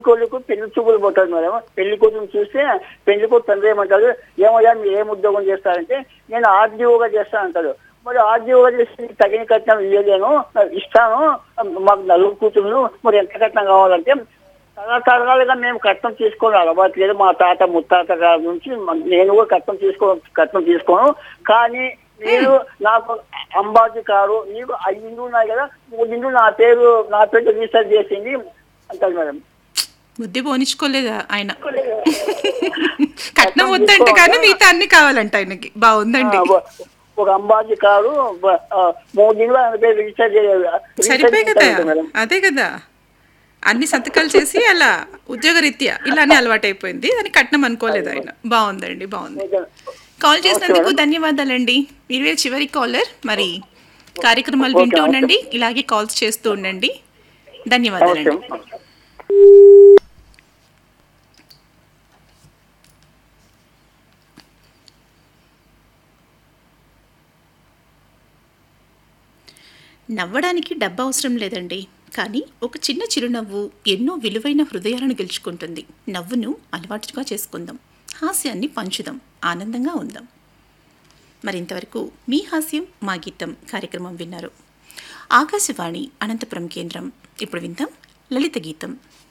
కొడుకు పెళ్లి చూపులు పోతాడు మేడం పెళ్లి కూతురు చూస్తే పెళ్లి కూతురు తండ్రి ఏమంటాడు ఏమయ్యా మీరు ఏం ఉద్యోగం చేస్తారంటే నేను ఆర్డీఓగా చేస్తాను అంటాడు మరి ఆర్డీఓగా చేసి తగిన కట్నం ఇవ్వలేను ఇస్తాను మాకు నలుగురు కూతురు మరి ఎంత కట్నం కావాలంటే తరతరాలుగా మేము కట్నం తీసుకోవడం అలవాటు లేదు మా తాత ముత్తాత గారి నుంచి మ- నేను కూడా కట్నం తీసుకో కట్నం తీసుకోను కానీ మీరు నాకు అంబాజీ కారు నీకు ఐదు ఇండ్లు ఉన్నాయి కదా మూడు ఇండ్లు నా పేరు నా పేరు రిజిస్టర్ చేసింది అంటారు మేడం బుద్ధి పోనిచ్చుకోలేదా ఆయన కట్నం వద్దంటే కానీ మిగతా అన్ని కావాలంట ఆయనకి బాగుందండి ఆ, ఒక- ఒక అంబాజీ కారు బ- ఆ, మూడు ఇండ్లు ఆయన పేరు రిజిస్టర్ చేయాలి సరిపోయి కదా అదే కదా అన్ని సంతకాలు చేసి అలా ఉద్యోగరీత్యా ఇలానే అలవాటైపోయింది అని కట్నం అనుకోలేదు ఆయన బాగుందండి బాగుంది కాల్ చేసినందుకు ధన్యవాదాలండి మీరే చివరి కాలర్ మరి కార్యక్రమాలు వింటూ ఉండండి ఇలాగే కాల్స్ చేస్తూ ఉండండి ధన్యవాదాలండి నవ్వడానికి డబ్బు అవసరం లేదండి కానీ ఒక చిన్న చిరునవ్వు ఎన్నో విలువైన హృదయాలను గెలుచుకుంటుంది నవ్వును అలవాటుగా చేసుకుందాం హాస్యాన్ని పంచుదాం ఆనందంగా ఉందాం మరింతవరకు మీ హాస్యం మా గీతం కార్యక్రమం విన్నారు ఆకాశవాణి అనంతపురం కేంద్రం ఇప్పుడు విందాం లలిత గీతం